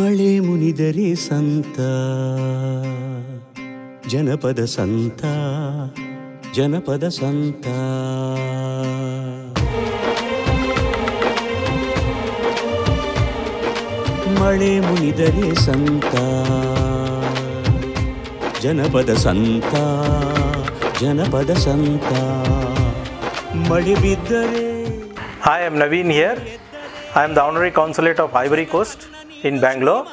ಮಳೆ ಮುನಿದರೆ ಸಂತ ಜನಪದ ಸಂತ ಜನಪದ ಸಂತ ಮಳೆ ಮುನಿದರೆ ಸಂತ ಜನಪದ ಸಂತ ಜನಪದ ಸಂತ ಮಳೆ ಬಿದ್ದರೆ Hi, I'm Naveen here. I am the Honorary Consulate of Ivory Coast in Bangalore.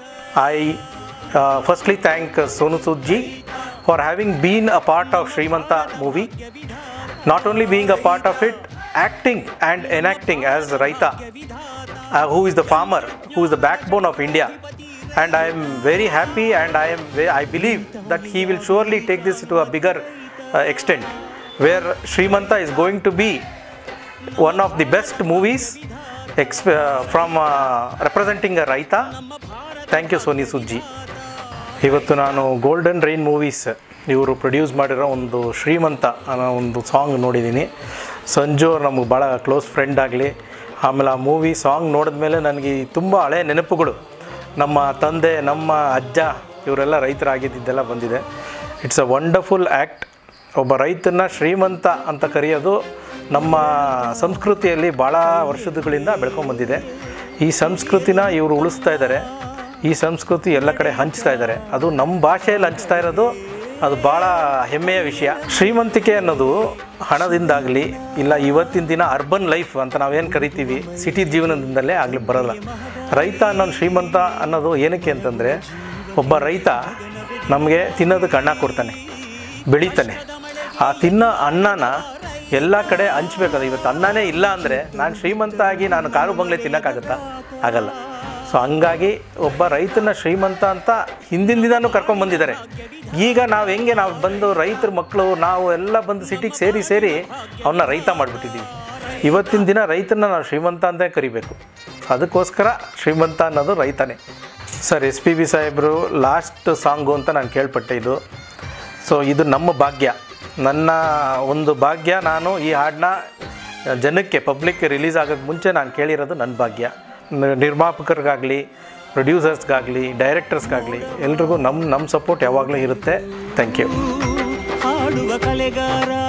I uh, firstly thank uh, Sonu Sood ji for having been a part of Srimanta movie. Not only being a part of it, acting and enacting as Raita, uh, who is the farmer, who is the backbone of India. And I am very happy and I am ve- I believe that he will surely take this to a bigger uh, extent where Srimanta is going to be one of the best movies exp- uh, from uh, representing a Raita. Thank you, Sony Sujji. ಇವತ್ತು ನಾನು golden rain movies ಇವರು produce ಮಾಡಿರೋ ಒಂದು ಶ್ರೀಮಂತ ಅನ್ನೋ ಒಂದು song ನೋಡಿದ್ದೀನಿ ಸಂಜು ಅವ್ರು ನಮಗೆ ಭಾಳ ಕ್ಲೋಸ್ ಫ್ರೆಂಡ್ ಆಗಲಿ ಆಮೇಲೆ ಆ ಮೂವಿ ಸಾಂಗ್ ನೋಡಿದ್ಮೇಲೆ ನನಗೆ ತುಂಬ ಹಳೆ ನೆನಪುಗಳು ನಮ್ಮ ತಂದೆ ನಮ್ಮ ಅಜ್ಜ ಇವರೆಲ್ಲ ರೈತರಾಗಿದ್ದೆಲ್ಲ ಬಂದಿದೆ ಇಟ್ಸ್ ಅ ವಂಡರ್ಫುಲ್ ಆ್ಯಕ್ಟ್ ಒಬ್ಬ ರೈತನ ಶ್ರೀಮಂತ ಅಂತ ಕರೆಯೋದು ನಮ್ಮ ಸಂಸ್ಕೃತಿಯಲ್ಲಿ ಭಾಳ ವರ್ಷದಗಳಿಂದ ಬೆಳ್ಕೊಂಬಂದಿದೆ ಈ ಸಂಸ್ಕೃತಿನ ಇವರು ಉಳಿಸ್ತಾ ಇದ್ದಾರೆ ಈ ಸಂಸ್ಕೃತಿ ಎಲ್ಲ ಕಡೆ ಹಂಚ್ತಾ ಇದ್ದಾರೆ ಅದು ನಮ್ಮ ಭಾಷೆಯಲ್ಲಿ ಹಂಚ್ತಾ ಇರೋದು ಅದು ಭಾಳ ಹೆಮ್ಮೆಯ ವಿಷಯ ಶ್ರೀಮಂತಿಕೆ ಅನ್ನೋದು ಹಣದಿಂದಾಗಲಿ ಇಲ್ಲ ಇವತ್ತಿನ ದಿನ ಅರ್ಬನ್ ಲೈಫ್ ಅಂತ ನಾವೇನು ಕರಿತೀವಿ ಸಿಟಿ ಜೀವನದಿಂದಲೇ ಆಗಲಿ ಬರೋಲ್ಲ ರೈತ ಅನ್ನೋದು ಶ್ರೀಮಂತ ಅನ್ನೋದು ಏನಕ್ಕೆ ಅಂತಂದರೆ ಒಬ್ಬ ರೈತ ನಮಗೆ ತಿನ್ನೋದಕ್ಕೆ ಅನ್ನ ಕೊಡ್ತಾನೆ ಬೆಳಿತಾನೆ ಆ ತಿನ್ನೋ ಅನ್ನನ ಎಲ್ಲ ಕಡೆ ಹಂಚ್ಬೇಕದು ಇವತ್ತು ಅನ್ನನೇ ಇಲ್ಲ ಅಂದರೆ ನಾನು ಶ್ರೀಮಂತ ಆಗಿ ನಾನು ಕಾರು ಬಂಗ್ಲೆ ತಿನ್ನೋಕ್ಕಾಗತ್ತಾ ಆಗಲ್ಲ ಸೊ ಹಂಗಾಗಿ ಒಬ್ಬ ರೈತನ ಶ್ರೀಮಂತ ಅಂತ ಹಿಂದಿನ ದಿನಾನು ಕರ್ಕೊಂಡ್ಬಂದಿದ್ದಾರೆ ಈಗ ನಾವು ಹೆಂಗೆ ನಾವು ಬಂದು ರೈತರ ಮಕ್ಕಳು ನಾವು ಎಲ್ಲ ಬಂದು ಸಿಟಿಗೆ ಸೇರಿ ಸೇರಿ ಅವನ್ನ ರೈತ ಮಾಡಿಬಿಟ್ಟಿದ್ದೀವಿ ಇವತ್ತಿನ ದಿನ ರೈತನ ನಾವು ಶ್ರೀಮಂತ ಅಂತ ಕರಿಬೇಕು ಅದಕ್ಕೋಸ್ಕರ ಶ್ರೀಮಂತ ಅನ್ನೋದು ರೈತನೇ ಸರ್ ಎಸ್ ಪಿ ಬಿ ಸಾಹೇಬರು ಲಾಸ್ಟ್ ಸಾಂಗು ಅಂತ ನಾನು ಕೇಳ್ಪಟ್ಟೆ ಇದು ಸೊ ಇದು ನಮ್ಮ ಭಾಗ್ಯ ನನ್ನ ಒಂದು ಭಾಗ್ಯ ನಾನು ಈ ಹಾಡನ್ನ ಜನಕ್ಕೆ ಪಬ್ಲಿಕ್ಗೆ ರಿಲೀಸ್ ಆಗೋಕ್ಕೆ ಮುಂಚೆ ನಾನು ಕೇಳಿರೋದು ನನ್ನ ಭಾಗ್ಯ ನ- ನಿರ್ಮಾಪಕರಿಗಾಗಲಿ ಪ್ರೊಡ್ಯೂಸರ್ಸ್ಗಾಗಲಿ ಡೈರೆಕ್ಟರ್ಸ್ಗಾಗಲಿ ಎಲ್ರಿಗೂ ನಮ್ಮ ನಮ್ಮ ಸಪೋರ್ಟ್ ಯಾವಾಗಲೂ ಇರುತ್ತೆ ಥ್ಯಾಂಕ್ ಯು ಹಾಡುವ ಕಲೆಗಾರ